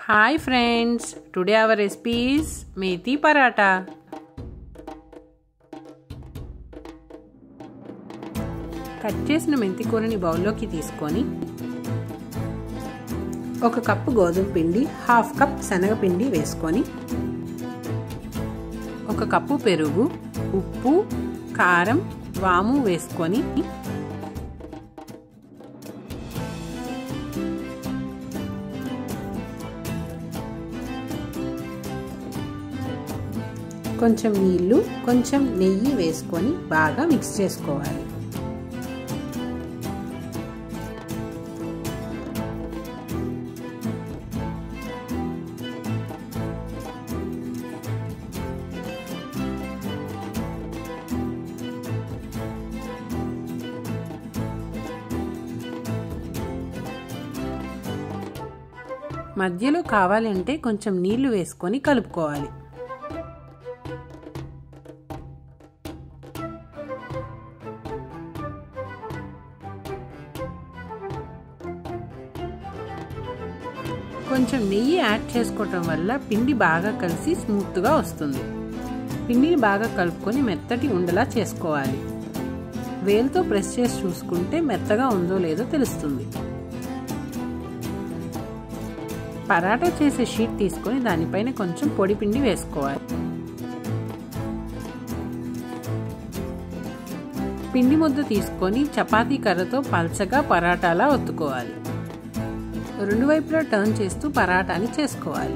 hi friends today our recipe's methi paratha cut చేసిన మెంతి కూరని బౌల్లోకి తీసుకొని ఒక కప్పు గోధుమ పిండి హాఫ్ కప్ శనగపిండి వేసుకొని ఒక కప్పు పెరుగు ఉప్పు కారం వాము వేసుకొని కొంచెం నీళ్లు కొంచెం నెయ్యి వేసుకొని బాగా మిక్స్ చేసుకోవాలి మధ్యలో కావాలంటే కొంచెం నీళ్లు వేసుకొని కలుపుకోవాలి కొంచెం నెయ్యి యాడ్ చేసుకోవటం వల్ల పిండి బాగా కలిసి స్మూత్గా వస్తుంది పిండిని బాగా కలుపుకొని మెత్తటి ఉండలా చేసుకోవాలి వేలుతో ప్రెస్ చేసి చూసుకుంటే మెత్తగా ఉందో లేదో తెలుస్తుంది పరాటా చేసే షీట్ తీసుకొని దానిపైన కొంచెం పొడి పిండి వేసుకోవాలి పిండి ముద్ద తీసుకొని చపాతీ కర్రతో పల్చగా పరాటాలా ఒత్తుకోవాలి రెండు వైపులా టర్న్ చేస్తూ పరాటాని చేసుకోవాలి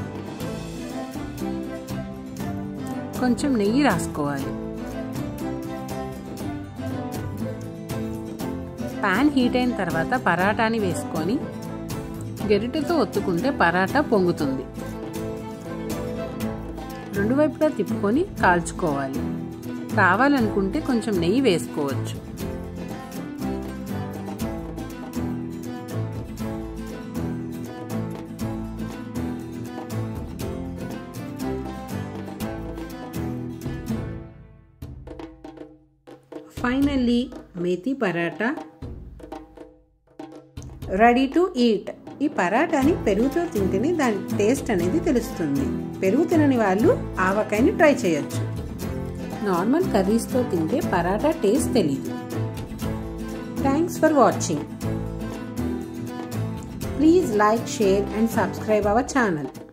కొంచెం నెయ్యి రాసుకోవాలి పాన్ హీట్ అయిన తర్వాత పరాటాని వేసుకొని గరిటెతో ఒత్తుకుంటే పరాటా పొంగుతుంది రెండు వైపులా తిప్పుకొని కాల్చుకోవాలి కావాలనుకుంటే కొంచెం నెయ్యి వేసుకోవచ్చు finally methi paratha ready to eat ఈ పరాటాని పెరుగుతో తింటేనే దాని టేస్ట్ అనేది తెలుస్తుంది పెరుగు తినని వాళ్ళు ఆవకాయని ట్రై చేయొచ్చు నార్మల్ కర్రీస్తో తింటే పరాటా టేస్ట్ తెలీదు thanks for watching please like share and subscribe our channel